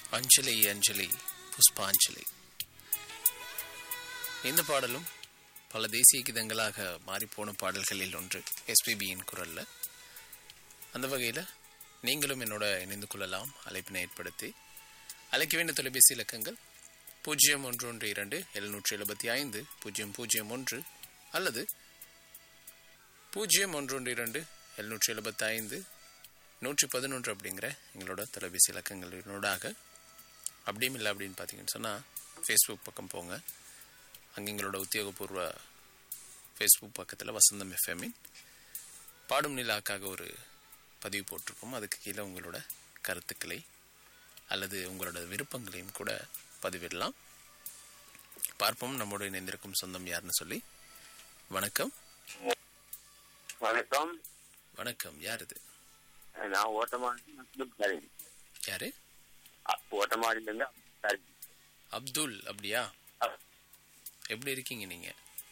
அஞ்சலி அஞ்சலி புஷ்பாஞ்சலி இந்த பாடலும் பல தேசிய கீதங்களாக மாறிப்போன பாடல்களில் ஒன்று எஸ்பிபியின் குரல்ல அந்த வகையில் நீங்களும் என்னோட இணைந்து கொள்ளலாம் அழைப்பினை ஏற்படுத்தி அழைக்க வேண்டிய தொலைபேசி இலக்கங்கள் பூஜ்ஜியம் ஒன்று ஒன்று இரண்டு எழுநூற்றி எழுபத்தி ஐந்து பூஜ்ஜியம் பூஜ்ஜியம் ஒன்று அல்லது பூஜ்ஜியம் ஒன்று ஒன்று இரண்டு எழுநூற்றி எழுபத்தி ஐந்து நூற்றி பதினொன்று அப்படிங்கிற எங்களோட தொலைபேசி இலக்கங்களினூடாக அப்படியும் இல்லை அப்படின்னு பார்த்தீங்கன்னு சொன்னால் ஃபேஸ்புக் பக்கம் போங்க அங்கே எங்களோட உத்தியோகபூர்வ ஃபேஸ்புக் பக்கத்தில் வசந்தம் எஃப்எம்மின் பாடும் நிலாக்காக ஒரு பதிவு போட்டிருக்கோம் அதுக்கு கீழே உங்களோட கருத்துக்களை அல்லது உங்களோட விருப்பங்களையும் கூட பதிவிடலாம் பார்ப்போம் நம்மோடு இணைந்திருக்கும் சொந்தம் யாருன்னு சொல்லி வணக்கம் வணக்கம் வணக்கம் யார் இது நான் ஓட்டமாடி யாரு ஓட்டமாடிலேருந்து சரி. அப்துல் அப்படியா எப்படி இருக்கீங்க நீங்க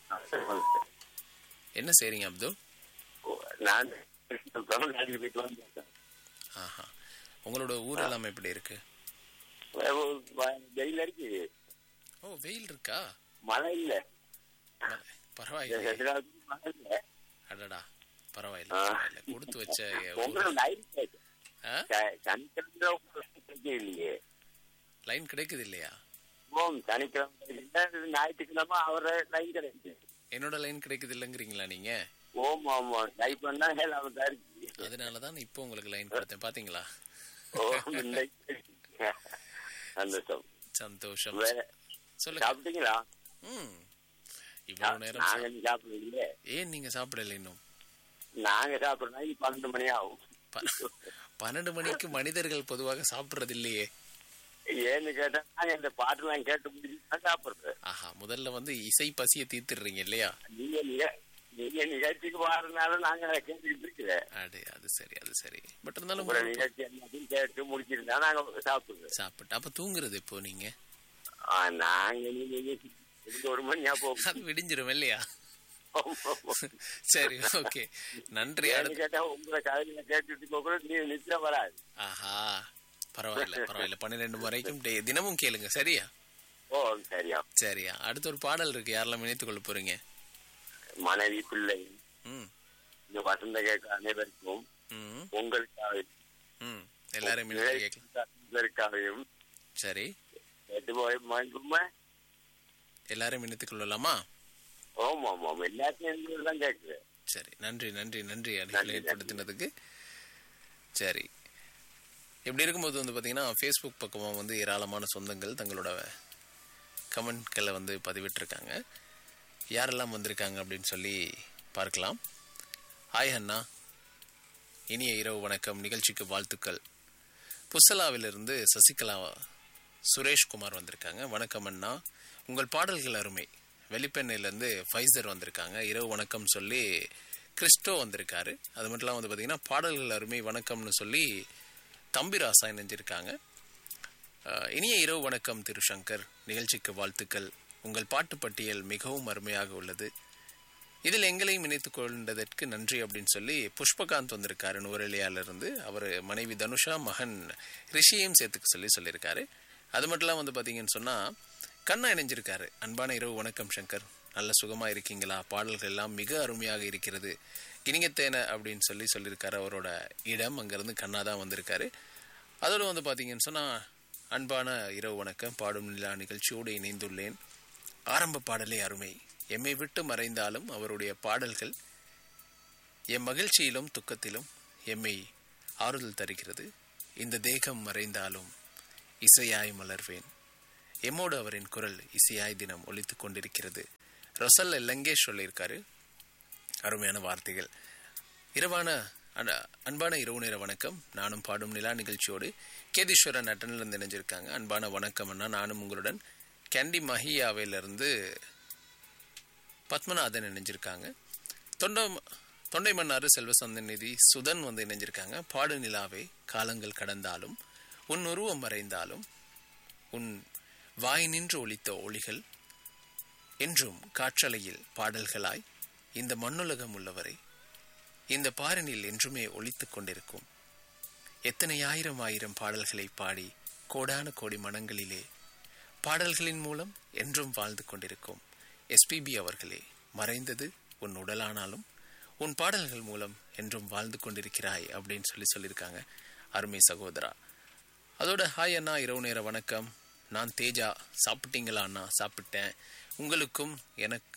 என்ன செய்றீங்க அப்துல் நான் தமிழ்நாட்டுக்கு போயிட்டு வந்தேன் ஆஹா உங்களோட ஊர் எல்லாம் எப்படி இருக்கு வெயில் அடிக்குது ஓ வெயில் இருக்கா மழை இல்ல ம- பரவாயில்லை எதிராக மழை இல்ல அடடா பரவாயில்ல ஆ. பரவாயில்ல கொடுத்து வச்ச ஊர். உங்களுக்கு நைட் ஆ? சனிக்கிழமை உங்களுக்கு இல்லையே லைன் கிடைக்குது இல்லையா ஓம் சனிக்கிழமை இல்லை, ஞாயிற்றுக்கிழமை அவரை லைன் கிடைக்குது என்னோட லைன் கிடைக்குது இல்லைங்கிறீங்களா நீங்க ஓம் ஆமா டைப் பண்ணா அவர் தான் இருக்கு அதனால தான் இப்போ உங்களுக்கு லைன் கொடுத்தேன் பாத்தீங்களா ஓம் இல்லை. சந்தோஷம் சந்தோஷம் வேற சொல்லுங்க சாப்பிட்டீங்களா ம் இவ்வளவு நேரம் நாங்க சாப்- இன்னும் சாப்பிடலையே ஏன் நீங்க சாப்பிடல இன்னும் நாங்க சாப்பிடறோம்னா இது பன்னெண்டு மணி ஆகும் ப- பன்னெண்டு மணிக்கு மனிதர்கள் பொதுவாக சாப்பிடுறது இல்லையே ஏன்னு கேட்டா நாங்க இந்த பாட்டுலாம் கேட்டு முடிச்சு தான் சாப்பிடுறோம் ஆஹா முதல்ல வந்து இசை பசியை தீர்த்துடுறீங்க இல்லையா நீங்க நிக- நீங்க நிகழ்ச்சிக்கு வாரதுனால நாங்க அதை கேட்டுக்கிட்டு இருக்கிறேன் அடே அது சரி அது சரி பட் இருந்தாலும் உங்களோட உங்களுக்கு நிகழ்ச்சி எல்லாத்தையும் கேட்டு முடிச்சிருந்தா நாங்க சாப்பிடுறோம் சாப்பிட்டு அப்ப தூங்குறது இப்போ நீங்க ஆ, நாங்க நீங்க இதுக்கு ஒரு மணி ஞாபகம் அது விடிஞ்சிரும் இல்லையா சரி ஓகே நன்றி ஏன்னு அடுத்து கேட்டா உங்களை கதையில கேட்டுட்டு போக கூட நீ நிச்சயம் வராது ஆஹா பரவாயில்ல பரவாயில்ல பன்னிரெண்டு வரைக்கும் டே- தினமும் கேளுங்க சரியா ஓ சரியா சரியா அடுத்து ஒரு பாடல் இருக்கு யாரெல்லாம் இணைத்துக் கொள்ள போறீங்க மனைவி பிள்ளை ம் இந்த வசந்த கேட்க அனைவருக்கும் ம் உங்களுக்காக ம் எல்லாரும் இணைத்து கேட்கலாம் அனைவருக்காகவும் சரி கேட்டு போய் மயங்குமா எல்லாரும் இணைத்துக் கொள்ளலாமா ஆமா ஆமா ஆமா எல்லாத்தையும் தான் கேட்குறேன் சரி நன்றி நன்றி நன்றி அணிகளை நன்றி. ஏற்படுத்தினதுக்கு சரி இப்படி இருக்கும்போது வந்து பார்த்தீங்கன்னா ஃபேஸ்புக் பக்கமாக வந்து ஏராளமான சொந்தங்கள் தங்களோட கமெண்ட்களை வந்து பதிவிட்டிருக்காங்க யாரெல்லாம் வந்திருக்காங்க அப்படின்னு சொல்லி பார்க்கலாம் ஹாய் அண்ணா இனிய இரவு வணக்கம் நிகழ்ச்சிக்கு வாழ்த்துக்கள் புசலாவிலிருந்து சசிகலா சுரேஷ்குமார் வந்திருக்காங்க வணக்கம் அண்ணா உங்கள் பாடல்கள் அருமை வெளிப்பெண்ணிலேருந்து ஃபைசர் வந்திருக்காங்க இரவு வணக்கம் சொல்லி கிறிஸ்டோ வந்திருக்காரு அது மட்டும் இல்லாமல் வந்து பார்த்தீங்கன்னா பாடல்கள் அருமை வணக்கம்னு சொல்லி தம்பிராசா இணைஞ்சிருக்காங்க அஹ், இனிய இரவு வணக்கம் திரு சங்கர் நிகழ்ச்சிக்கு வாழ்த்துக்கள் உங்கள் பாட்டு பட்டியல் மிகவும் அருமையாக உள்ளது இதில் எங்களையும் இணைத்துக் கொண்டதற்கு நன்றி அப்படின்னு சொல்லி புஷ்பகாந்த் வந்திருக்காரு நுவரெலியாலிருந்து அவர் மனைவி தனுஷா மகன் ரிஷியையும் சேர்த்துக்க சொல்லி சொல்லியிருக்காரு அது மட்டும் இல்லாமல் வந்து பார்த்தீங்கன்னு சொன்னால் கண்ணா இணைஞ்சிருக்காரு அன்பான இரவு வணக்கம் சங்கர் நல்ல சுகமாக இருக்கீங்களா பாடல்கள் எல்லாம் மிக அருமையாக இருக்கிறது கிணிங்கத்தேன அப்படின்னு சொல்லி சொல்லியிருக்காரு அவரோட இடம் அங்கேருந்து கண்ணா தான் வந்திருக்காரு அதோட வந்து பார்த்தீங்கன்னு சொன்னால் அன்பான இரவு வணக்கம் பாடும் நிலா நிகழ்ச்சியோடு இணைந்துள்ளேன் ஆரம்ப பாடலே அருமை எம்மை விட்டு மறைந்தாலும் அவருடைய பாடல்கள் எம் மகிழ்ச்சியிலும் துக்கத்திலும் எம்மை ஆறுதல் தருகிறது இந்த தேகம் மறைந்தாலும் இசையாய் மலர்வேன் எம்மோடு அவரின் குரல் இசையாய் தினம் ஒலித்துக் கொண்டிருக்கிறது ரொசல் லங்கேஷ் சொல்லியிருக்காரு அருமையான வார்த்தைகள் இரவான அன- அன்பான இரவு நேர வணக்கம் நானும் பாடும் நிலா நிகழ்ச்சியோடு கேதீஸ்வரன் நட்டனிலிருந்து இணைஞ்சிருக்காங்க அன்பான வணக்கம் அண்ணா நானும் உங்களுடன் கேண்டி மஹியாவிலிருந்து பத்மநாதன் இணைஞ்சிருக்காங்க தொண்டை தொண்டை மன்னாறு செல்வசந்தன் நிதி சுதன் வந்து இணைஞ்சிருக்காங்க பாடு நிலாவே காலங்கள் கடந்தாலும் உன் உருவம் மறைந்தாலும் உன் வாய் நின்று ஒலித்த ஒளிகள் என்றும் காற்றலையில் பாடல்களாய் இந்த மண்ணுலகம் உள்ளவரை இந்த பாரனில் என்றுமே ஒலித்துக் கொண்டிருக்கும் எத்தனை ஆயிரம் ஆயிரம் பாடல்களை பாடி கோடான கோடி மனங்களிலே பாடல்களின் மூலம் என்றும் வாழ்ந்து கொண்டிருக்கும் எஸ்பிபி அவர்களே மறைந்தது உன் உடலானாலும் உன் பாடல்கள் மூலம் என்றும் வாழ்ந்து கொண்டிருக்கிறாய் அப்படின்னு சொல்லி சொல்லியிருக்காங்க அருமை சகோதரா அதோட ஹாய் அண்ணா இரவு நேர வணக்கம் நான் தேஜா சாப்பிட்டீங்களா அண்ணா சாப்பிட்டேன் உங்களுக்கும் எனக்கு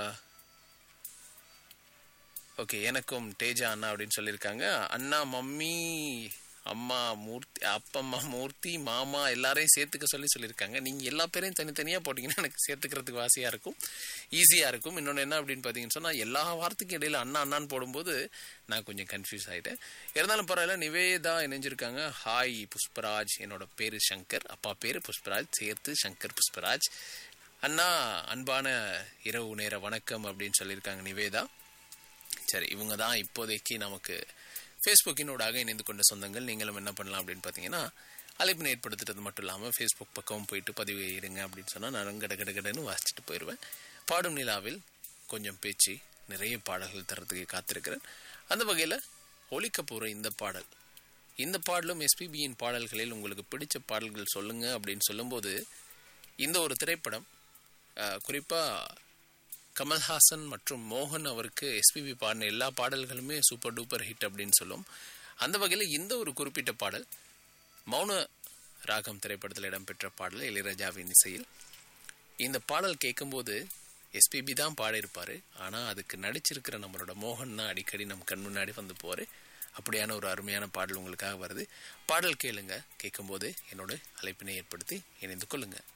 ஓகே எனக்கும் தேஜா அண்ணா அப்படின்னு சொல்லியிருக்காங்க அண்ணா மம்மி அம்மா மூர்த்தி அப்பம்மா மூர்த்தி மாமா எல்லாரையும் சேர்த்துக்க சொல்லி சொல்லியிருக்காங்க நீங்கள் எல்லா பேரையும் தனித்தனியாக போட்டிங்கன்னா எனக்கு சேர்த்துக்கிறதுக்கு வாசியாக இருக்கும் ஈஸியாக இருக்கும் இன்னொன்று என்ன அப்படின்னு பார்த்தீங்கன்னு சொன்னால் எல்லா வார்த்தைக்கும் இடையில அண்ணா அண்ணான்னு போடும்போது நான் கொஞ்சம் கன்ஃபியூஸ் ஆகிட்டேன் இருந்தாலும் பரவாயில்ல நிவேதா இணைஞ்சிருக்காங்க ஹாய் புஷ்பராஜ் என்னோட பேர் சங்கர் அப்பா பேர் புஷ்பராஜ் சேர்த்து சங்கர் புஷ்பராஜ் அண்ணா அன்பான இரவு நேர வணக்கம் அப்படின்னு சொல்லியிருக்காங்க நிவேதா சரி இவங்க தான் இப்போதைக்கு நமக்கு ஃபேஸ்புக்கினோடாக இணைந்து கொண்ட சொந்தங்கள் நீங்களும் என்ன பண்ணலாம் அப்படின்னு பார்த்தீங்கன்னா அழைப்பினை ஏற்படுத்துறது மட்டும் இல்லாமல் ஃபேஸ்புக் பக்கம் போயிட்டு பதிவு இடுங்க அப்படின்னு சொன்னால் நான் கட கட கடன்னு வாசிச்சுட்டு போயிடுவேன் பாடும் நிலாவில் கொஞ்சம் பேச்சு நிறைய பாடல்கள் தரத்துக்கு காத்திருக்கிறேன் அந்த வகையில் ஒழிக்க போகிற இந்த பாடல் இந்த பாடலும் எஸ்பிபியின் பாடல்களில் உங்களுக்கு பிடிச்ச பாடல்கள் சொல்லுங்க அப்படின்னு சொல்லும்போது இந்த ஒரு திரைப்படம் குறிப்பாக கமல்ஹாசன் மற்றும் மோகன் அவருக்கு எஸ்பிபி பாடின எல்லா பாடல்களுமே சூப்பர் டூப்பர் ஹிட் அப்படின்னு சொல்லும் அந்த வகையில் இந்த ஒரு குறிப்பிட்ட பாடல் மௌன ராகம் திரைப்படத்தில் இடம்பெற்ற பாடல் இளையராஜாவின் இசையில் இந்த பாடல் கேட்கும்போது எஸ்பிபி தான் பாடியிருப்பார் ஆனால் அதுக்கு நடிச்சிருக்கிற நம்மளோட மோகன் தான் அடிக்கடி நம்ம கண் முன்னாடி வந்து போவார் அப்படியான ஒரு அருமையான பாடல் உங்களுக்காக வருது பாடல் கேளுங்க கேட்கும்போது என்னோட அழைப்பினை ஏற்படுத்தி இணைந்து கொள்ளுங்கள்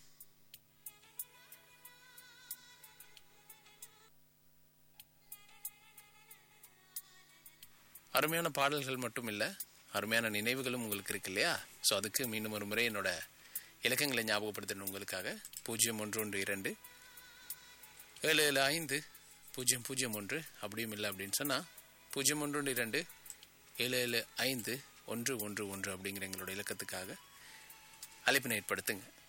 அருமையான பாடல்கள் மட்டும் இல்லை அருமையான நினைவுகளும் உங்களுக்கு இருக்கு இல்லையா ஸோ அதுக்கு மீண்டும் ஒரு முறை என்னோட இலக்கங்களை ஞாபகப்படுத்தணும் உங்களுக்காக பூஜ்ஜியம் ஒன்று ஒன்று இரண்டு ஏழு ஏழு ஐந்து பூஜ்ஜியம் பூஜ்ஜியம் ஒன்று அப்படியும் இல்லை அப்படின்னு சொன்னால் பூஜ்ஜியம் ஒன்று ஒன்று இரண்டு ஏழு ஏழு ஐந்து ஒன்று ஒன்று ஒன்று அப்படிங்கிற எங்களோட இலக்கத்துக்காக அழைப்பினை ஏற்படுத்துங்க